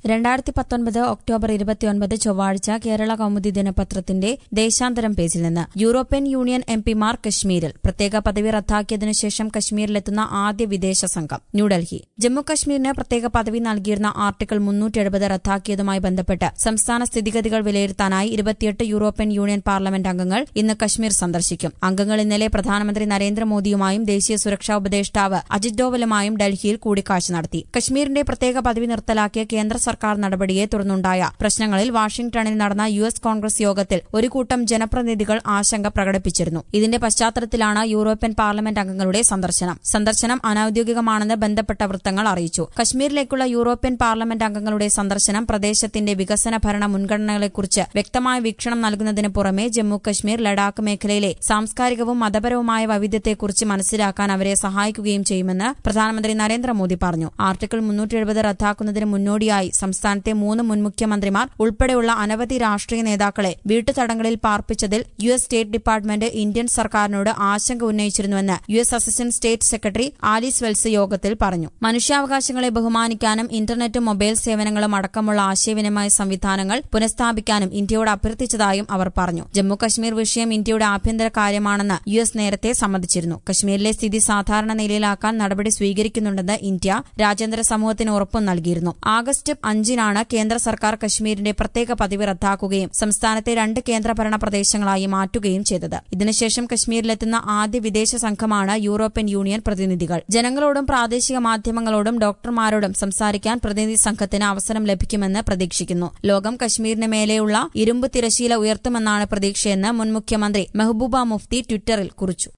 രണ്ടായിരത്തി പത്തൊൻപത് ഒക്ടോബർ ഇരുപത്തിയൊൻപത് ചൊവ്വാഴ്ച കേരള കൗമുദി ദിനപത്രത്തിന്റെ ദേശാന്തരം പേജിൽ നിന്ന് യൂറോപ്യൻ യൂണിയൻ എം പിമാർ കശ്മീരിൽ പ്രത്യേക പദവി റദ്ദാക്കിയതിനു ശേഷം കശ്മീരിലെത്തുന്ന ആദ്യ വിദേശ സംഘം ന്യൂഡൽഹി ജമ്മു കശ്മീരിന് പ്രത്യേക പദവി നൽകിയിരുന്ന ആർട്ടിക്കിൾ മുന്നൂറ്റി എഴുപത് റദ്ദാക്കിയതുമായി ബന്ധപ്പെട്ട് സംസ്ഥാന സ്ഥിതിഗതികൾ വിലയിരുത്താനായി ഇരുപത്തിയെട്ട് യൂറോപ്യൻ യൂണിയൻ പാർലമെന്റ് അംഗങ്ങൾ ഇന്ന് കശ്മീർ സന്ദർശിക്കും അംഗങ്ങൾ ഇന്നലെ പ്രധാനമന്ത്രി നരേന്ദ്രമോദിയുമായും ദേശീയ സുരക്ഷാ ഉപദേഷ്ടാവ് അജിത് ഡോവലുമായും ഡൽഹിയിൽ കൂടിക്കാഴ്ച നടത്തി കശ്മീരിന്റെ പ്രത്യേക പദവി നിർത്തലാക്കിയ കേന്ദ്ര സർക്കാർ നടപടിയെ തുടർന്നുണ്ടായ പ്രശ്നങ്ങളിൽ വാഷിംഗ്ടണിൽ നടന്ന യു എസ് കോൺഗ്രസ് യോഗത്തിൽ ഒരു കൂട്ടം ജനപ്രതിനിധികൾ ആശങ്ക പ്രകടിപ്പിച്ചിരുന്നു ഇതിന്റെ പശ്ചാത്തലത്തിലാണ് യൂറോപ്യൻ പാർലമെന്റ് അംഗങ്ങളുടെ സന്ദർശനം സന്ദർശനം അനൌദ്യോഗികമാണെന്ന് ബന്ധപ്പെട്ട വൃത്തങ്ങൾ അറിയിച്ചു കശ്മീരിലേക്കുള്ള യൂറോപ്യൻ പാർലമെന്റ് അംഗങ്ങളുടെ സന്ദർശനം പ്രദേശത്തിന്റെ വികസന ഭരണ മുൻഗണനകളെക്കുറിച്ച് വ്യക്തമായ വീക്ഷണം നൽകുന്നതിന് പുറമെ ജമ്മു കശ്മീർ ലഡാക്ക് മേഖലയിലെ സാംസ്കാരികവും മതപരവുമായ വൈവിധ്യത്തെക്കുറിച്ച് മനസ്സിലാക്കാൻ അവരെ സഹായിക്കുകയും ചെയ്യുമെന്ന് പ്രധാനമന്ത്രി നരേന്ദ്രമോദി പറഞ്ഞു ആർട്ടിക്കിൾ മുന്നൂറ്റി എഴുപത് റദ്ദാക്കുന്നതിന് മുന്നോടിയായി സംസ്ഥാനത്തെ മൂന്ന് മുൻ മുഖ്യമന്ത്രിമാർ ഉൾപ്പെടെയുള്ള അനവധി രാഷ്ട്രീയ നേതാക്കളെ വീട്ടുതടങ്കലിൽ പാർപ്പിച്ചതിൽ U S state department Indian സർക്കാരിനോട് ആശങ്ക ഉന്നയിച്ചിരുന്നുവെന്ന് U S assistant state secretary Alice Wells യോഗത്തിൽ പറഞ്ഞു മനുഷ്യാവകാശങ്ങളെ ബഹുമാനിക്കാനും ഇന്റർനെറ്റും മൊബൈൽ സേവനങ്ങളും അടക്കമുള്ള ആശയവിനിമയ സംവിധാനങ്ങൾ പുനഃസ്ഥാപിക്കാനും ഇന്ത്യയോട് അഭ്യർത്ഥിച്ചതായും അവർ പറഞ്ഞു ജമ്മുകശ്മീർ വിഷയം ഇന്ത്യയുടെ ആഭ്യന്തര കാര്യമാണെന്ന് യു എസ് നേരത്തെ സമ്മതിച്ചിരുന്നു കശ്മീരിലെ സ്ഥിതി സാധാരണ നിലയിലാക്കാൻ നടപടി സ്വീകരിക്കുന്നുണ്ടെന്ന് ഇന്ത്യ രാജ്യാന്തര സമൂഹത്തിന് ഉറപ്പും നൽകിയിരുന്നു ആഗസ്റ്റ് അഞ്ചിനാണ് കേന്ദ്ര സർക്കാർ കശ്മീരിന്റെ പ്രത്യേക പദവി റദ്ദാക്കുകയും സംസ്ഥാനത്തെ രണ്ട് കേന്ദ്രഭരണ പ്രദേശങ്ങളായി മാറ്റുകയും ചെയ്തത് ഇതിനുശേഷം കശ്മീരിലെത്തുന്ന ആദ്യ വിദേശ സംഘമാണ് യൂറോപ്യൻ യൂണിയൻ പ്രതിനിധികൾ ജനങ്ങളോടും പ്രാദേശിക മാധ്യമങ്ങളോടും ഡോക്ടർമാരോടും സംസാരിക്കാൻ പ്രതിനിധി സംഘത്തിന് അവസരം ലഭിക്കുമെന്ന് പ്രതീക്ഷിക്കുന്നു ലോകം കശ്മീരിന് മേലെയുള്ള ഇരുമ്പ് തിരശീല ഉയർത്തുമെന്നാണ് പ്രതീക്ഷയെന്ന് മുൻ മുഖ്യമന്ത്രി മെഹബൂബ മുഫ്തി ട്വിറ്ററിൽ കുറിച്ചു